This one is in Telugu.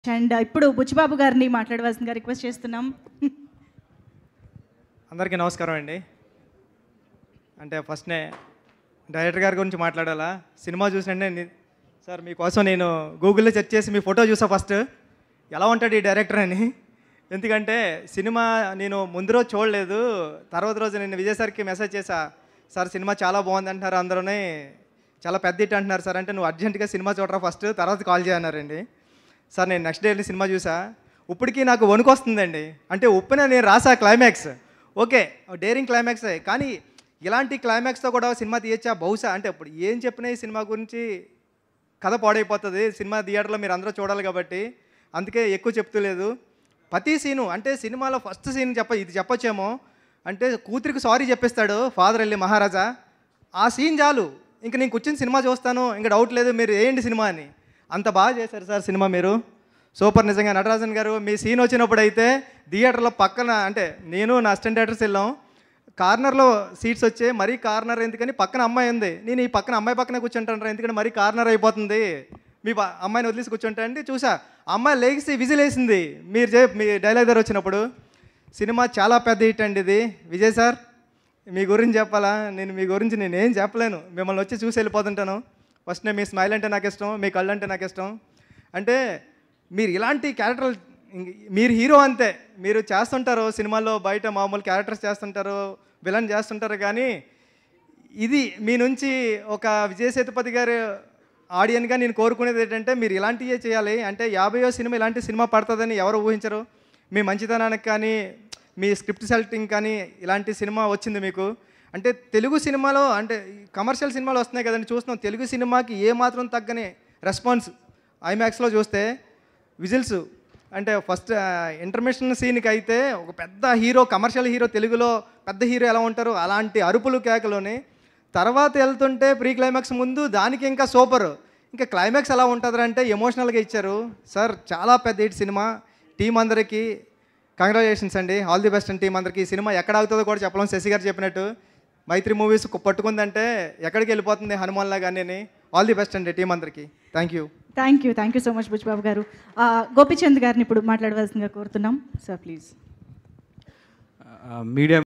అండ్ ఇప్పుడు బుచ్చిబాబు గారిని మాట్లాడవలసిందిగా రిక్వెస్ట్ చేస్తున్నాం అందరికీ నమస్కారం అండి అంటే ఫస్ట్నే డైరెక్టర్ గారి గురించి మాట్లాడాలా సినిమా చూసినంటే ని- సార్ మీకోసం నేను గూగుల్లో సెర్చ్ చేసి మీ ఫోటో చూసా ఫస్ట్ ఎలా ఉంటాడు ఈ డైరెక్టర్ అని ఎందుకంటే సినిమా నేను ముందు రోజు చూడలేదు తర్వాత రోజు నేను విజయ్ సార్కి మెసేజ్ చేశా సార్ సినిమా చాలా బాగుంది అంటున్నారు అందరూనే చాలా పెద్ద హిట్ అంటున్నారు సార్ అంటే నువ్వు అర్జెంటుగా సినిమా చూడరా ఫస్ట్ తర్వాత కాల్ చేయన్నారండి సార్ నేను నెక్స్ట్ డే వెళ్ళి సినిమా చూసా ఇప్పటికీ నాకు వణుకు వస్తుందండి అంటే ఉప్పున నేను రాసా క్లైమాక్స్ ఓకే డేరింగ్ క్లైమాక్సే కానీ ఇలాంటి క్లైమాక్స్తో కూడా సినిమా తీయచ్చా బహుశా అంటే ఇప్పుడు ఏం చెప్పినా ఈ సినిమా గురించి కథ పాడైపోతుంది సినిమా థియేటర్లో మీరు అందరూ చూడాలి కాబట్టి అందుకే ఎక్కువ చెప్తలేదు ప్రతి సీను అంటే సినిమాలో ఫస్ట్ సీన్ చెప్ప ఇది చెప్పొచ్చేమో అంటే కూతురికి సారీ చెప్పిస్తాడు ఫాదర్ వెళ్ళి మహారాజా ఆ సీన్ చాలు ఇంక నేను కూర్చొని సినిమా చూస్తాను ఇంకా డౌట్ లేదు మీరు వేయండి సినిమా అని అంత బాగా చేశారు సార్ సినిమా మీరు సూపర్ నిజంగా నటరాజన్ గారు మీ సీన్ వచ్చినప్పుడు అయితే థియేటర్లో పక్కన అంటే నేను నా అసిస్టెంట్ డైరెక్టర్స్ వెళ్ళాం కార్నర్లో సీట్స్ వచ్చాయి మరీ కార్నర్ ఎందుకని పక్కన అమ్మాయి ఉంది నేను ఈ పక్కన అమ్మాయి పక్కనే కూర్చుంటాను ఎందుకంటే మరీ కార్నర్ అయిపోతుంది మీ ప- అమ్మాయిని వదిలేసి కూర్చుంటా అండి చూసా అమ్మాయి లేచి విజిల్ వేసింది మీరు చే మీ డైలాగ్ దగ్గర వచ్చినప్పుడు సినిమా చాలా పెద్ద హిట్ అండి ఇది విజయ్ సార్ మీ గురించి చెప్పాలా నేను మీ గురించి నేను ఏం చెప్పలేను మిమ్మల్ని వచ్చి చూసి వెళ్ళిపోతుంటాను ఫస్ట్ మీ స్మైల్ అంటే నాకు ఇష్టం మీ కళ్ళు అంటే నాకు ఇష్టం అంటే మీరు ఇలాంటి క్యారెక్టర్ మీరు హీరో అంతే మీరు చేస్తుంటారు సినిమాల్లో బయట మామూలు క్యారెక్టర్స్ చేస్తుంటారు విలన్ చేస్తుంటారు కానీ ఇది మీ నుంచి ఒక విజయ్ సేతుపతి గారు ఆడియన్గా నేను కోరుకునేది ఏంటంటే మీరు ఇలాంటివే చేయాలి అంటే యాభైయో సినిమా ఇలాంటి సినిమా పడుతుందని ఎవరు ఊహించరు మీ మంచితనానికి కానీ మీ స్క్రిప్ట్ సెలెక్టింగ్ కానీ ఇలాంటి సినిమా వచ్చింది మీకు అంటే తెలుగు సినిమాలో అంటే కమర్షియల్ సినిమాలు వస్తున్నాయి కదండి చూస్తున్నాం తెలుగు సినిమాకి ఏ మాత్రం తగ్గని రెస్పాన్స్ ఐమాక్స్లో చూస్తే విజిల్స్ అంటే ఫస్ట్ ఇంటర్మిషన్ సీన్కి అయితే ఒక పెద్ద హీరో కమర్షియల్ హీరో తెలుగులో పెద్ద హీరో ఎలా ఉంటారో అలాంటి అరుపులు కేకలోని తర్వాత వెళ్తుంటే ప్రీ క్లైమాక్స్ ముందు దానికి ఇంకా సూపర్ ఇంకా క్లైమాక్స్ ఎలా ఉంటుంది అంటే ఎమోషనల్గా ఇచ్చారు సార్ చాలా పెద్ద హిట్ సినిమా టీం అందరికీ కంగ్రాచులేషన్స్ అండి ఆల్ ది బెస్ట్ అండి టీం అందరికీ ఈ సినిమా ఎక్కడ అవుతుందో కూడా చెప్పలేం శశి గారు చెప్పినట్టు మైత్రి మూవీస్ పట్టుకుందంటే ఎక్కడికి వెళ్ళిపోతుంది హనుమాన్లా కానీ ఆల్ ది బెస్ట్ అండి టీం అందరికీ thank you thank you thank you so much Buchibabu గారు ఆ, గోపిచంద్ గారిని ఇప్పుడు మాట్లాడవలసిందిగా కోరుతున్నాం సార్ ప్లీజ్ మీడియా